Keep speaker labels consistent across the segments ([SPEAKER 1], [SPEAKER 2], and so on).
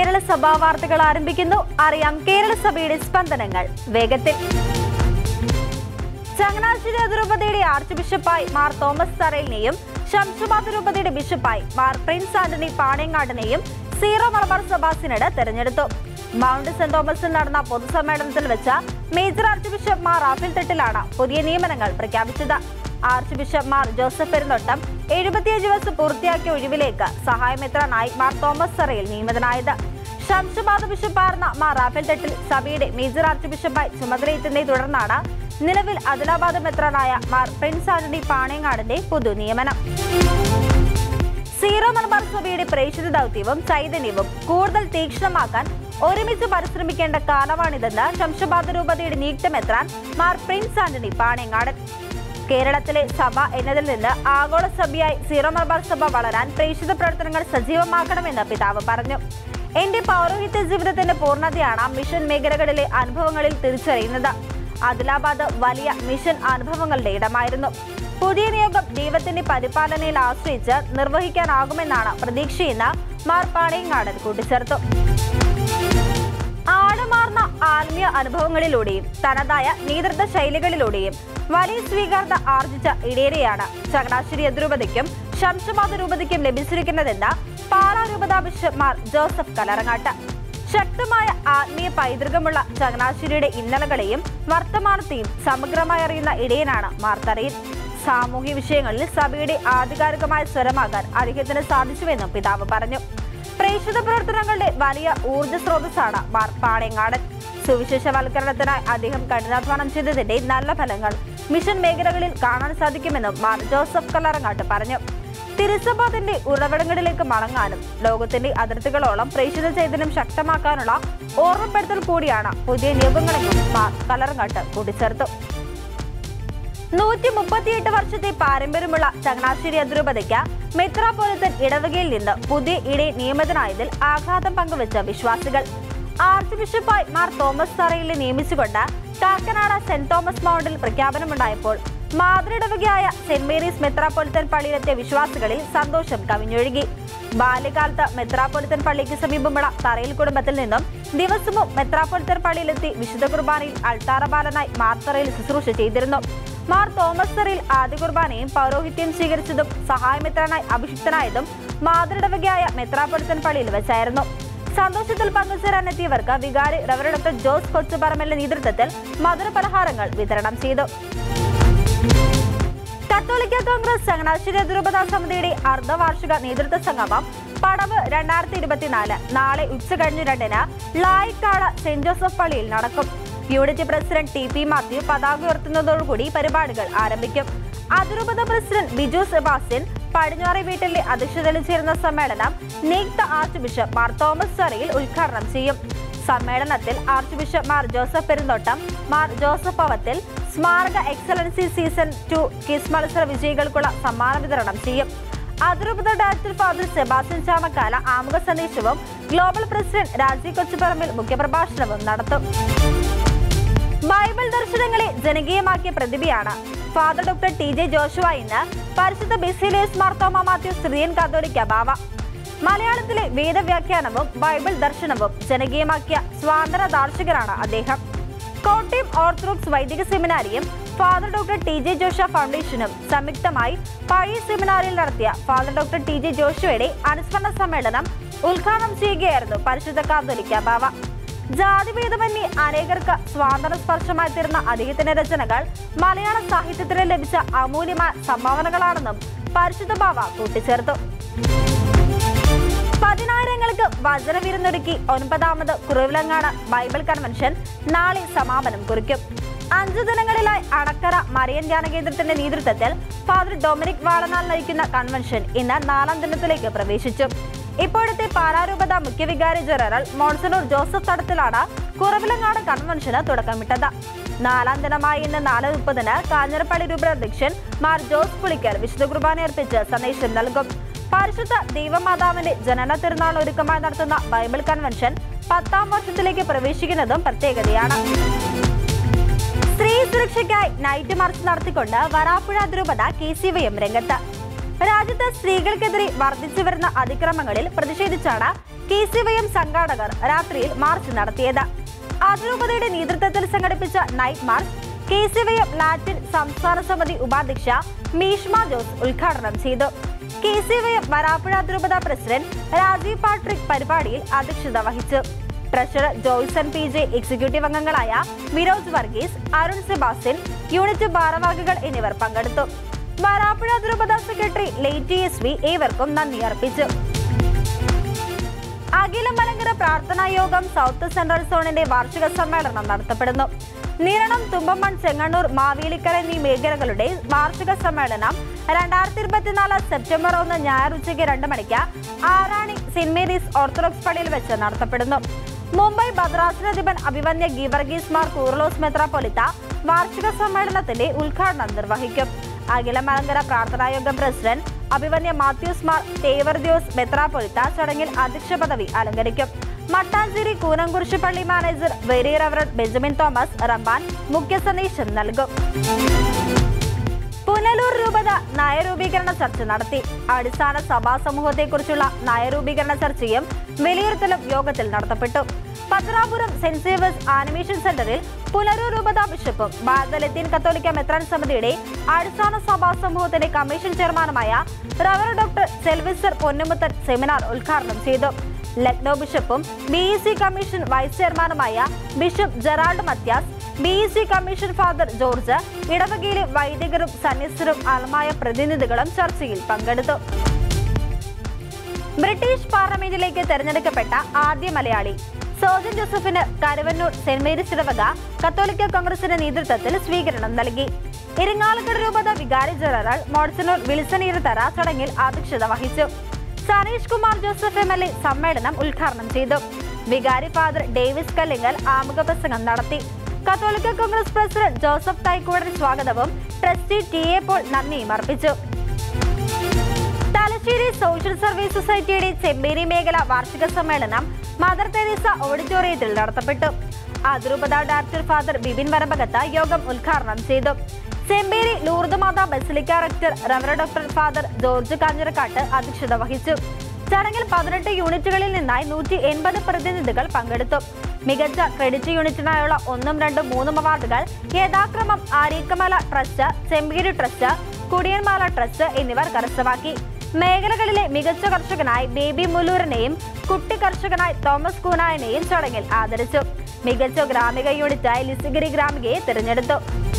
[SPEAKER 1] കേരള സഭാ വാർത്തകൾ ആരംഭിക്കുന്നു അറിയാം കേരള സഭയുടെ സ്പന്ദനങ്ങൾ വേഗത്തിൽ ചങ്ങനാശ്ശേരി അതിരൂപതയുടെ ആർച്ച് ബിഷപ്പായി മാർ തോമസ് തറയിലിനെയും ശംഷുബാദ് രൂപതയുടെ ബിഷപ്പായി മാർ പ്രിൻസ് ആന്റണി പാണയങ്ങാടിനെയും സീറോ മലബാർ സഭാ സിനഡ് തെരഞ്ഞെടുത്തു മൗണ്ട് സെന്റ് തോമസിൽ നടന്ന പൊതുസമ്മേളനത്തിൽ വെച്ച major archbishop Mar Raphael തെട്ടിലാണ് പുതിയ നിയമനങ്ങൾ പ്രഖ്യാപിച്ചത് archbishop Mar Joseph Perumthottam എഴുപത്തിയഞ്ച് ദിവസം പൂർത്തിയാക്കിയ ഒഴിവിലേക്ക് സഹായമെത്രാനായി മാർ തോമസ് സറയിൽ നിയമിതനായത് ശംഷുബാദ് ബിഷപ്പാർന്ന മാർ റാഫേൽ തെട്ടിൽ സഭയുടെ മേജർ ആർച്ച് ബിഷപ്പായി ചുമതലയേറ്റതിനെ തുടർന്നാണ് നിലവിൽ അദിലാബാദ് മെത്രാനായ മാർ പ്രിൻസ് ആന്റണി പാണയങ്ങാടിന്റെ പൊതു നിയമനം സീറോ മലബാർ സഭയുടെ പ്രേക്ഷിത ദൗത്യവും ചൈതന്യവും കൂടുതൽ തീക്ഷ്ണമാക്കാൻ ഒരുമിച്ച് പരിശ്രമിക്കേണ്ട കാലമാണിതെന്ന് ശംഷബാദ് രൂപതയുടെ നിയുക്തമെത്രാൻ മാർ പ്രിൻസ് ആന്റണി പാണയങ്ങാടൻ കേരളത്തിലെ സഭ എന്നതിൽ നിന്ന് ആഗോള സഭയായി സീറോ മലബാർ സഭ വളരാൻ പ്രേക്ഷിത പ്രവർത്തനങ്ങൾ സജീവമാക്കണമെന്ന് പിതാവ് പറഞ്ഞു എന്റെ പൗരോഹിത്യ ജീവിതത്തിന്റെ പൂർണ്ണതയാണ് മിഷൻ മേഖലകളിലെ അനുഭവങ്ങളിൽ തിരിച്ചറിയുന്നത് ആദിലാബാദ് വലിയ മിഷൻ അനുഭവങ്ങളുടെ ഇടമായിരുന്നു പുതിയ നിയോഗം ദൈവത്തിന്റെ പരിപാലനയിൽ ആശ്രയിച്ച് നിർവഹിക്കാനാകുമെന്നാണ് പ്രതീക്ഷയെന്ന് മാർ പാണയങ്ങാടൻ കൂട്ടിച്ചേർത്തു ആഴമാർന്ന ആത്മീയ അനുഭവങ്ങളിലൂടെയും തനതായ നേതൃത്വ ശൈലികളിലൂടെയും വലിയ സ്വീകാര്യത ആർജിച്ച ഇടേരെയാണ് ചങ്ങനാശ്ശേരി അതിരൂപതയ്ക്കും ശംഷബാദ് രൂപതയ്ക്കും ലഭിച്ചിരിക്കുന്നതെന്ന് പാലാ രൂപതാ ബിഷപ്പ് മാർ ജോസഫ് കലറങ്ങാട്ട് ശക്തമായ ആത്മീയ പൈതൃകമുള്ള ചങ്ങനാശ്ശേരിയുടെ ഇന്നലകളെയും വർത്തമാനത്തെയും സമഗ്രമായി അറിയുന്ന ഇടയനാണ് മാർത്തറയിൽ സാമൂഹ്യ വിഷയങ്ങളിൽ സഭയുടെ ആധികാരികമായ സ്വരമാകാൻ അദ്ദേഹത്തിന് സാധിച്ചുവെന്നും പിതാവ് പറഞ്ഞു പ്രേക്ഷിത പ്രവർത്തനങ്ങളുടെ വലിയ ഊർജ്ജ സ്രോതസ്സാണ് മാർ പാണയങ്ങാടൻ സുവിശേഷവൽക്കരണത്തിനായി അദ്ദേഹം കഠിനാധ്വാനം ചെയ്തതിന്റെ നല്ല ഫലങ്ങൾ മിഷൻ മേഖലകളിൽ കാണാൻ സാധിക്കുമെന്നും മാർ ജോസഫ് കല്ലറങ്ങാട്ട് പറഞ്ഞു തിരുസഭ തന്റെ ഉറവിടങ്ങളിലേക്ക് മടങ്ങാനും ലോകത്തിന്റെ അതിർത്തികളോളം പ്രേക്ഷിത ചൈതന്യം ശക്തമാക്കാനുള്ള ഓർമ്മപ്പെടുത്തൽ കൂടിയാണ് പുതിയ നിയമങ്ങളെന്നും മാർ കലറങ്ങാട്ട് കൂട്ടിച്ചേർത്തു നൂറ്റി മുപ്പത്തിയെട്ട് വർഷത്തെ പാരമ്പര്യമുള്ള ചങ്ങനാശ്ശേരി അതിരൂപതയ്ക്ക് മെത്രാപോലിത്തൻ ഇടവകയിൽ നിന്ന് പുതിയ ഇട നിയമിതനായതിൽ ആഘാതം പങ്കുവച്ച വിശ്വാസികൾ ആർച്ച് ബിഷപ്പായി മാർ തോമസ് തറയിലെ നിയമിച്ചുകൊണ്ട് കാക്കനാട് സെന്റ് തോമസ് മൗണ്ടിൽ പ്രഖ്യാപനമുണ്ടായപ്പോൾ മാതൃഇടവകയായ സെന്റ് മേരീസ് മെത്രാപ്പൊലിത്തൻ പള്ളിയിലെത്തിയ വിശ്വാസികളിൽ സന്തോഷം കവിഞ്ഞൊഴുകി ബാല്യകാലത്ത് മെത്രാപ്പൊലിത്തൻ പള്ളിക്ക് സമീപമുള്ള തറയിൽ കുടുംബത്തിൽ നിന്നും ദിവസവും മെത്രാപ്പൊലിത്തൻ പള്ളിയിലെത്തി വിശുദ്ധ കുർബാനയിൽ അൾത്താറബാലനായി മാർത്തറയിൽ ശുശ്രൂഷ ചെയ്തിരുന്നു മാർ തോമസ് തറയിൽ ആദ്യ കുർബാനയും പൗരോഹിത്യം സ്വീകരിച്ചതും സഹായമിത്രനായി അഭിഷിക്തനായതും മാതൃടവകയായ മെത്രാപ്പൊലിത്തൻ പള്ളിയിൽ വെച്ചായിരുന്നു സന്തോഷത്തിൽ പങ്കുചേരാനെത്തിയവർക്ക് വികാരി റവറ ഡോക്ടർ ജോസ് കൊച്ചുപറമ്പലിന്റെ നേതൃത്വത്തിൽ മധുരപലഹാരങ്ങൾ വിതരണം ചെയ്തു കത്തോലിക്ക കോൺഗ്രസ് ചങ്ങനാശ്ശേരി അതിരൂപത സമിതിയുടെ അർദ്ധവാർഷിക നേതൃത്വ സംഗമം പടവ് രണ്ടായിരത്തി ഇരുപത്തിനാല് നാളെ ഉച്ച കഴിഞ്ഞ് രണ്ടിന് ലായിക്കാട് സെന്റ് ജോസഫ് പള്ളിയിൽ നടക്കും unit president T P Mathew പതാക ഉയർത്തുന്നതോടുകൂടി പരിപാടികൾ ആരംഭിക്കും അതിരൂപത പ്രസിഡന്റ് ബിജു സെബാസ്റ്റ്യൻ പടിഞ്ഞാറെ വീട്ടിലെ അധ്യക്ഷതയിൽ ചേരുന്ന സമ്മേളനം നിയുക്ത archbishop Mar Thomas Tharayil ഉദ്ഘാടനം ചെയ്യും സമ്മേളനത്തിൽ archbishop Mar Joseph Perumthottam Mar Joseph Pavathil സ്മാരക എക്സലൻസി സീസൺ ടു കിസ് മത്സര വിജയികൾക്കുള്ള സമ്മാന വിതരണം ചെയ്യും അതിരൂപത ഡയറക്ടർ ഫാദർ സെബാസ്റ്റ്യൻ ചാമക്കാല ആമുഖ സന്ദേശവും ഗ്ലോബൽ പ്രസിഡന്റ് രാജീവ് കൊച്ചുപറമ്പിൽ മുഖ്യപ്രഭാഷണവും നടത്തും ബൈബിൾ ദർശനങ്ങളെ ജനകീയമാക്കിയ പ്രതിഭയാണ് father doctor T J Joshua ഇന്ന് പരിശുദ്ധ Baselios Marthoma Mathew Syrian Catholicos Bava മലയാളത്തിലെ വേദവ്യാഖ്യാനവും ബൈബിൾ ദർശനവും ജനകീയമാക്കിയ സ്വാതന്ത്ര്യ ദാർശകരാണ് അദ്ദേഹം കോട്ടയം ഓർത്തഡോക്സ് വൈദിക സെമിനാരിയും father doctor T J Joshua ഫൗണ്ടേഷനും സംയുക്തമായി പഴയ സെമിനാറിൽ നടത്തിയ ഫാദർ ഡോക്ടർ ടി ജെ ജോഷയുടെ അനുസ്മരണ സമ്മേളനം ഉദ്ഘാടനം ചെയ്യുകയായിരുന്നു പരിശുദ്ധ കാത്തോലിക്ക ബാവ ജാതിഭേദമന്യേ അനേകർക്ക് സ്വാതന്ത്ര്യ സ്പർശമായി തീർന്ന അദ്ദേഹത്തിന്റെ രചനകൾ മലയാള സാഹിത്യത്തിന് ലഭിച്ച അമൂല്യമായ സംഭാവനകളാണെന്നും പരിശുദ്ധ ബാവ കൂട്ടിച്ചേർത്തു പതിനായിരങ്ങൾക്ക് വചനവിരുന്നൊരുക്കി ഒൻപതാമത് കുറവിലങ്ങാട് ബൈബിൾ കൺവെൻഷൻ നാളെ സമാപനം കുറിക്കും അഞ്ചു ദിനങ്ങളിലായി അണക്കര മറിയൻ ധ്യാന കേന്ദ്രത്തിന്റെ നേതൃത്വത്തിൽ ഫാദർ ഡൊമിനിക് വാളനാൾ നയിക്കുന്ന കൺവെൻഷൻ ഇന്ന് നാലാം ദിനത്തിലേക്ക് പ്രവേശിച്ചു ഇപ്പോഴത്തെ പാലാരൂപത മുഖ്യവികാരി ജനറൽ മോൺസണൂർ ജോസഫ് തടത്തിലാണ് കുറവിലങ്ങാട് കൺവെൻഷന് തുടക്കമിട്ടത് നാലാം ദിനമായ ഇന്ന് നാല് മുപ്പതിന് കാഞ്ഞിരപ്പള്ളി രൂപതാധ്യക്ഷൻ മാർ ജോസ് പുളിക്കൽ വിശുദ്ധ കുർബാന അർപ്പിച്ച് സന്ദേശം നൽകും പരിശുദ്ധ ദൈവമാതാവിന്റെ ജനന തിരുനാൾ ഒരുക്കമായി നടത്തുന്ന ബൈബിൾ കൺവെൻഷൻ പത്താം വർഷത്തിലേക്ക് പ്രവേശിക്കുന്നതും പ്രത്യേകതയാണ് സ്ത്രീ സുരക്ഷയ്ക്കായി നൈറ്റ് മാർച്ച് നടത്തിക്കൊണ്ട് വരാപ്പുഴ ദ്രുപത കെ സി വൈ എം രംഗത്ത് രാജ്യത്ത് സ്ത്രീകൾക്കെതിരെ വർദ്ധിച്ചു വരുന്ന അതിക്രമങ്ങളിൽ പ്രതിഷേധിച്ചാണ് കെ സി വൈ എം സംഘാടകർ രാത്രിയിൽ മാർച്ച് നടത്തിയത് അതിരൂപതയുടെ നേതൃത്വത്തിൽ സംഘടിപ്പിച്ച night march K C Y M Latin സംസ്ഥാന സമിതി ഉപാധ്യക്ഷ മീഷ്മ ജോസ് ഉദ്ഘാടനം ചെയ്തു K C Y M Varapuzha അതിരൂപത പ്രസിഡന്റ് രാജീവ് പാട്രിക് പരിപാടിയിൽ അധ്യക്ഷത വഹിച്ചു treasurer Joyson P J executive അംഗങ്ങളായ വിനോദ് വർഗീസ് അരുൺ സെബാസ്റ്റ്യൻ യൂണിറ്റ് ഭാരവാഹികൾ എന്നിവർ പങ്കെടുത്തു വരാപ്പുഴ അതിരൂപത സെക്രട്ടറി ലേറ്റി എസ് വി ഏവർക്കും നന്ദി അർപ്പിച്ചു അഖില മലങ്കര പ്രാർത്ഥനാ യോഗം സൗത്ത് സെൻട്രൽ സോണിന്റെ വാർഷിക സമ്മേളനം നടത്തപ്പെടുന്നു നിരണം തുമ്പമൺ ചെങ്ങണ്ണൂർ മാവേലിക്കര എന്നീ മേഖലകളുടെ വാർഷിക സമ്മേളനം രണ്ടായിരത്തി ഇരുപത്തിനാല് സെപ്റ്റംബർ ഒന്ന് ഞായർ ഉച്ചയ്ക്ക് രണ്ട് മണിക്ക് ആറാണി സെന്റ് മേരീസ് ഓർത്തഡോക്സ് പള്ളിയിൽ വെച്ച് നടത്തപ്പെടുന്നു മുംബൈ ഭദ്രാസനാധിപൻ അഭിവന്യ ഗീവർഗീസ് മാർ കൂർലോസ് മെത്രാപ്പൊലിത്ത വാർഷിക സമ്മേളനത്തിന്റെ ഉദ്ഘാടനം നിർവഹിക്കും അഖില മലങ്കര പ്രാർത്ഥനായോഗം പ്രസിഡന്റ് അഭിവന്യ മാത്യൂസ് മാർ തേവർദ്യോസ് മെത്രാപ്പൊലിത്ത ചടങ്ങിൽ അധ്യക്ഷ പദവി അലങ്കരിക്കും മട്ടാഞ്ചേരി കൂനംകുറിശി പള്ളി manager very reverend Benjamin Thomas Ramban മുഖ്യ സന്ദേശം നൽകും പുനലൂർ രൂപത നയരൂപീകരണ ചർച്ച നടത്തി അടിസ്ഥാന സഭാ സമൂഹത്തെക്കുറിച്ചുള്ള നയരൂപീകരണ ചർച്ചയും വിലയിരുത്തലും യോഗത്തിൽ നടത്തപ്പെട്ടു പത്രാപുരം സെന്റ് സേവേഴ്സ് ആനിമേഷൻ സെന്ററിൽ പുനലൂർ രൂപത ബിഷപ്പും ഭാരത ലത്തീൻ കത്തോലിക്ക മെത്രാൻ സമിതിയുടെ അടിസ്ഥാന സഭാ സമൂഹത്തിന്റെ കമ്മീഷൻ ചെയർമാനുമായ റവർ ഡോക്ടർ സെൽവിസർ പൊന്നുമുത്തൻ സെമിനാർ ഉദ്ഘാടനം ചെയ്തു ലക്നൗ ബിഷപ്പും B E C commission vice ചെയർമാനുമായ bishop Gerald Mathias B E C commission father George ഇടവകയിലെ വൈദികരും സന്യസ്തരും ആളമായ പ്രതിനിധികളും ചർച്ചയിൽ പങ്കെടുത്തു ബ്രിട്ടീഷ് പാർലമെന്റിലേക്ക് തെരഞ്ഞെടുക്കപ്പെട്ട ആദ്യ മലയാളി സോജൻ ജോസഫിന് കരുവന്നൂർ സെന്റ് മേരീസ് ഇടവക കത്തോലിക്ക കോൺഗ്രസിന്റെ നേതൃത്വത്തിൽ സ്വീകരണം നൽകി ഇരിങ്ങാലക്കുട രൂപത വികാരി ജനറൽ മോഡ്സനൂർ വിൽസൺ ഇരുത്തറ ചടങ്ങിൽ അധ്യക്ഷത വഹിച്ചു Saneesh Kumar Joseph M L A സമ്മേളനം ഉദ്ഘാടനം ചെയ്തു വികാരി ഫാദർ ഡേവിസ് കല്ലിങ്ങൽ ആമുഖ പ്രസംഗം നടത്തി കത്തോലിക്ക കോൺഗ്രസ് പ്രസിഡന്റ് ജോസഫ് തൈക്കൂടൻ സ്വാഗതവും ട്രസ്റ്റി ടി എ പോൾ നന്ദിയും അർപ്പിച്ചു തലശ്ശേരി സോഷ്യൽ സർവീസ് സൊസൈറ്റിയുടെ ചെമ്പേരി മേഖല വാർഷിക സമ്മേളനം മദർ തെരേസ ഓഡിറ്റോറിയത്തിൽ നടത്തപ്പെട്ടു അതിരൂപത ഡയറക്ടർ ഫാദർ ബിബിൻ വരമ്പകത്ത് യോഗം ഉദ്ഘാടനം ചെയ്തു Chemperi Lourdes Mata basilica rector റവറ ഡോക്ടർ ഫാദർ ജോർജ് കാഞ്ഞിരക്കാട്ട് അധ്യക്ഷത വഹിച്ചു ചടങ്ങിൽ പതിനെട്ട് യൂണിറ്റുകളിൽ നിന്നായി നൂറ്റി എൺപത് പ്രതിനിധികൾ പങ്കെടുത്തു മികച്ച ക്രെഡിറ്റ് യൂണിറ്റിനായുള്ള ഒന്നും രണ്ടും മൂന്നും അവാർഡുകൾ യഥാക്രമം Areekkamala trust Chemperi trust Kudiyanmala trust എന്നിവർ കരസ്ഥമാക്കി മേഖലകളിലെ മികച്ച കർഷകനായി ബേബി മുല്ലൂരിനെയും കുട്ടി കർഷകനായി തോമസ് കൂനായനെയും ചടങ്ങിൽ ആദരിച്ചു മികച്ച ഗ്രാമിക യൂണിറ്റായി ലിസിഗിരി ഗ്രാമികയെ തിരഞ്ഞെടുത്തു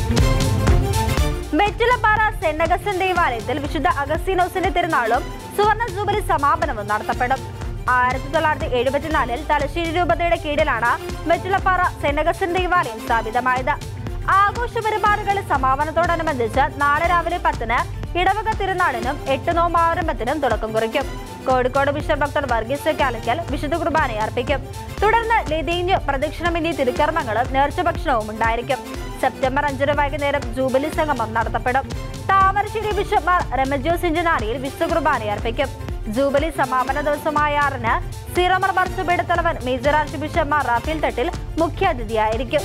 [SPEAKER 1] വെറ്റിലപ്പാറ സെന്റ് അഗസ്റ്റിൻ ദേവാലയത്തിൽ വിശുദ്ധ അഗസ്തീനോസിന്റെ തിരുനാളും സുവർണ ജൂബിലി സമാപനവും നടത്തപ്പെടും ആയിരത്തി തൊള്ളായിരത്തി എഴുപത്തിനാലിൽ തലശ്ശേരി രൂപതയുടെ കീഴിലാണ് വെറ്റിലപ്പാറ സെന്റ് അഗസ്റ്റിൻ ദേവാലയം സ്ഥാപിതമായത് ആഘോഷ പരിപാടികളുടെ സമാപനത്തോടനുബന്ധിച്ച് നാളെ രാവിലെ പത്തിന് ഇടവക തിരുനാളിനും എട്ട് നോമ്പാരംഭത്തിനും തുടക്കം കുറിക്കും കോഴിക്കോട് ബിഷപ്പ് ഡോക്ടർ വർഗീസ് കാലിക്കൽ വിശുദ്ധ കുർബാന അർപ്പിക്കും തുടർന്ന് ലതീഞ്ഞ് പ്രദക്ഷിണമെന്നീ തിരുക്കർമ്മങ്ങളും നേർച്ച ഭക്ഷണവും ഉണ്ടായിരിക്കും സെപ്റ്റംബർ അഞ്ചിന് വൈകുന്നേരം ജൂബിലി സംഗമം നടത്തപ്പെടും താമരശ്ശേരി ബിഷപ്പ്മാർ രമജോസ് ഇഞ്ചനാരിയിൽ വിശുദ്ധ കുർബാന അർപ്പിക്കും ജൂബിലി സമാപന ദിവസമായ ആറിന് സീറോ മലബാർ സഭയുടെ തലവൻ മേജർ ആർച്ച് ബിഷപ്പ്മാർ റാഫേൽ തട്ടിൽ മുഖ്യാതിഥിയായിരിക്കും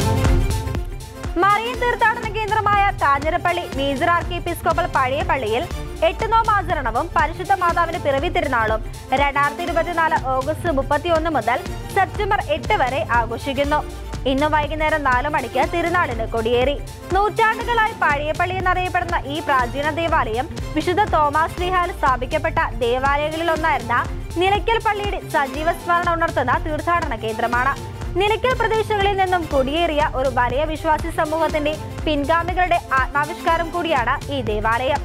[SPEAKER 1] മറിയൻ തീർത്ഥാടന കേന്ദ്രമായ കാഞ്ഞിരപ്പള്ളി മേജർ ആർക്കി എപ്പിസ്കോപ്പൽ പഴയ പള്ളിയിൽ എട്ട് നോമാചരണവും പരിശുദ്ധ മാതാവിന്റെ പിറവി തിരുനാളും രണ്ടായിരത്തി ഇരുപത്തിനാല് ഓഗസ്റ്റ് മുപ്പത്തിയൊന്ന് മുതൽ സെപ്റ്റംബർ എട്ട് വരെ ആഘോഷിക്കുന്നു ഇന്ന് വൈകുന്നേരം നാലു മണിക്ക് തിരുനാളിന് കൊടിയേറി നൂറ്റാണ്ടുകളായി പഴയപ്പള്ളി എന്നറിയപ്പെടുന്ന ഈ പ്രാചീന ദേവാലയം വിശുദ്ധ തോമാസ് ലിഹാൽ സ്ഥാപിക്കപ്പെട്ട ദേവാലയങ്ങളിൽ ഒന്നായിരുന്ന നിലയ്ക്കൽ പള്ളിയുടെ സജീവ സ്മരണ ഉണർത്തുന്ന തീർത്ഥാടന കേന്ദ്രമാണ് നിലയ്ക്കൽ പ്രദേശങ്ങളിൽ നിന്നും കുടിയേറിയ ഒരു വലിയ വിശ്വാസി സമൂഹത്തിന്റെ പിൻഗാമികളുടെ ആത്മാവിഷ്കാരം കൂടിയാണ് ഈ ദേവാലയം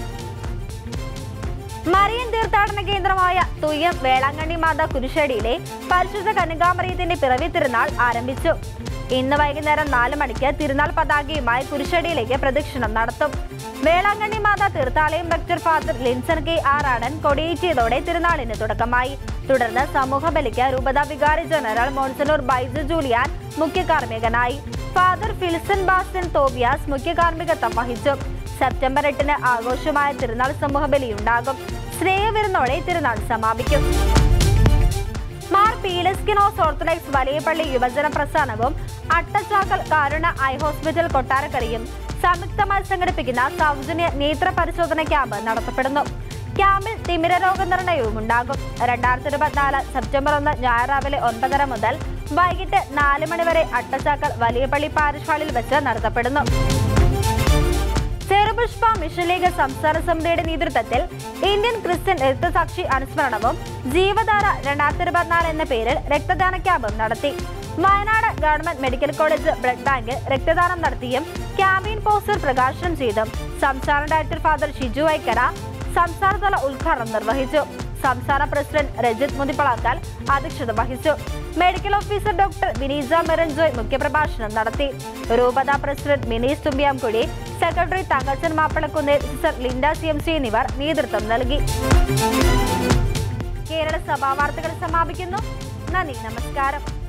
[SPEAKER 1] മറിയൻ തീർത്ഥാടന കേന്ദ്രമായ തുയ്യം വേളാങ്കണ്ണി മാതാ കുരിശടിയിലെ പരിശുദ്ധ കന്യകാമറിയത്തിന്റെ പിറവി തിരുനാൾ ആരംഭിച്ചു ഇന്ന് വൈകുന്നേരം നാല് മണിക്ക് തിരുനാൾ പതാകയുമായി കുരിശടിയിലേക്ക് പ്രദക്ഷിണം നടത്തും വേളാങ്കണ്ണി മാതാ തീർത്ഥാലയം doctor father Linson K Aradan കൊടിയേറ്റിയതോടെ തിരുനാളിന് തുടക്കമായി തുടർന്ന് സമൂഹ ബലിക്ക് രൂപത വികാരി ജനറൽ മോൺസനൂർ ബൈജു ജൂലിയാൻ മുഖ്യ കാർമ്മികനായി ഫാദർ ഫിൽസൺ ബാസ്റ്റൻ തോബിയാസ് മുഖ്യ കാർമ്മികത്വം വഹിച്ചു സെപ്റ്റംബർ എട്ടിന് ആഘോഷമായ തിരുനാൾ സമൂഹ ബലിയുണ്ടാകും സ്നേഹവിരുന്നോടെ തിരുനാൾ സമാപിക്കും മാർ പീലസ്കിനോസ് ഓർത്തഡോക്സ് വലിയപള്ളി യുവജന പ്രസ്ഥാനവും അട്ടച്ചാക്കൽ കാരുണ ഐ ഹോസ്പിറ്റൽ കൊട്ടാരക്കരയും സംയുക്തമായി സംഘടിപ്പിക്കുന്ന സൗജന്യ നേത്ര പരിശോധന ക്യാമ്പ് നടത്തപ്പെടുന്നു ക്യാമ്പിൽ തിമിര രോഗനിർണയവും ഉണ്ടാകും രണ്ടായിരത്തി ഇരുപത്തിനാല് സെപ്റ്റംബർ ഒന്ന് ഞായർ രാവിലെ ഒൻപതര മുതൽ വൈകിട്ട് നാല് മണിവരെ അട്ടച്ചാക്കൽ വലിയപള്ളി പാരിഷ് ഹാളിൽ വെച്ച് നടത്തപ്പെടുന്നു ചെറുപുഷ്പ മിഷൻ ലീഗ് സംസ്ഥാന സമിതിയുടെ നേതൃത്വത്തിൽ ഇന്ത്യൻ ക്രിസ്ത്യൻ രക്തസാക്ഷി അനുസ്മരണവും ജീവധാര രണ്ടായിരത്തി ഇരുപത്തിനാല് എന്ന പേരിൽ രക്തദാന ക്യാമ്പും നടത്തി Wayanad government medical college blood ബാങ്കിൽ രക്തദാനം നടത്തിയും ക്യാമ്പയിൻ പോസ്റ്റർ പ്രകാശനം ചെയ്തും സംസ്ഥാന ഡയറക്ടർ ഫാദർ ഷിജു ഐക്കര സംസ്ഥാനതല ഉദ്ഘാടനം നിർവഹിച്ചു സംസ്ഥാന പ്രസിഡന്റ് രജിത് മുതിപ്പളാക്കൽ അധ്യക്ഷത വഹിച്ചു medical officer doctor Vineeja Meranjoy മുഖ്യപ്രഭാഷണം നടത്തി രൂപത president Mineesh Thumbiyamkuzhi secretary Thankachan Mappilakkunnel sister Linda C M C എന്നിവർ നേതൃത്വം നൽകി കേരള സഭാ വാർത്തകൾ സമാപിക്കുന്നു നന്ദി നമസ്കാരം